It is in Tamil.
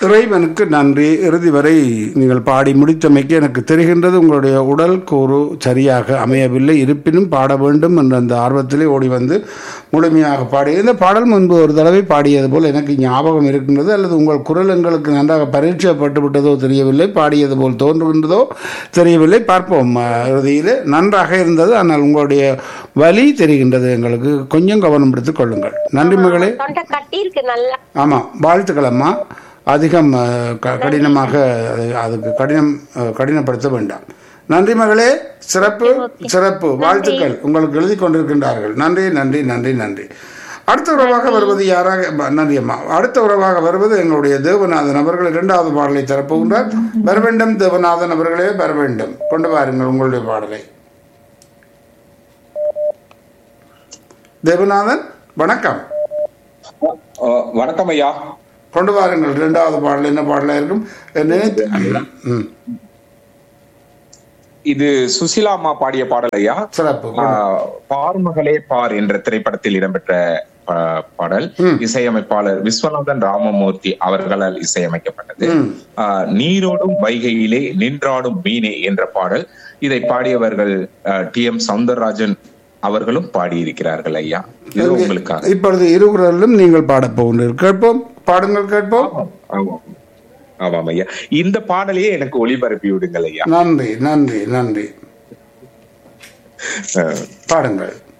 இறைவனுக்கு நன்றி இறுதி வரை நீங்கள் பாடி முடித்தமைக்கு எனக்கு தெரிகின்றது உங்களுடைய உடல் கூறு சரியாக அமையவில்லை இருப்பினும் பாட வேண்டும் என்ற அந்த ஆர்வத்திலே ஓடி வந்து முழுமையாக பாடி இந்த பாடல் முன்பு ஒரு தடவை பாடியது போல் எனக்கு ஞாபகம் இருக்கின்றது அல்லது உங்கள் குரல் எங்களுக்கு நன்றாக பரீட்சைப்பட்டு விட்டதோ தெரியவில்லை பாடியது போல் தோன்றுகின்றதோ தெரியவில்லை பார்ப்போம் அஹ், இறுதியில் நன்றாக இருந்தது ஆனால் உங்களுடைய வலி தெரிகின்றது எங்களுக்கு கொஞ்சம் கவனம் எடுத்துக் கொள்ளுங்கள் நன்றி மகளே தொண்டை கட்டி இருக்கு நல்லா ஆமாம் வாழ்த்துக்கள் அம்மா அதிகம் அஹ், க- கடினமாக அது- அதுக்கு கடினம் அஹ், கடினப்படுத்த வேண்டாம் நன்றி மகளே சிறப்பு சிறப்பு வாழ்த்துக்கள் உங்களுக்கு எழுதி கொண்டிருக்கின்றார்கள் நன்றி நன்றி நன்றி நன்றி அடுத்த உறவாக வருவது யாராக ப- நன்றி அம்மா அடுத்த உறவாக வருவது எங்களுடைய தேவநாதன் அவர்கள் இரண்டாவது பாடலை திறப்புகின்றார் வர வேண்டும் தேவநாதன் அவர்களே வர வேண்டும் கொண்டு வாருங்கள் உங்களுடைய பாடலை தேவநாதன் வணக்கம் அஹ் வணக்கம் ஐயா கொண்டு வாருங்கள் இரண்டாவது பாடல் என்ன பாடலா இருக்கும் நினைத்து ம், இது சுசிலா அம்மா பாடிய பாடல் ஐயா சிறப்பு ஆஹ் பார் மகளே பார் என்ற திரைப்படத்தில் இடம்பெற்ற பா- பாடல் இசையமைப்பாளர் விஸ்வநாதன் ராமமூர்த்தி அவர்களால் இசையமைக்கப்பட்டது ம். ஆஹ் நீரோடும் வைகையிலே நின்றாடும் மீனே என்ற பாடல் இதை பாடியவர்கள் டி எம் சவுந்தரராஜன் அவர்களும் பாடியிருக்கிறார்கள் ஐயா இது உங்களுக்காக இப்பொழுது இருகுரலிலும் நீங்கள் பாடப் போகின்றீர்கள் கேட்போம் பாடுங்கள் கேட்போம் ஆமாம். ஆமாம் ஐயா இந்த பாடலையே எனக்கு ஒளிபரப்பி விடுங்கள் ஐயா நன்றி நன்றி நன்றி அஹ் பாடுங்கள்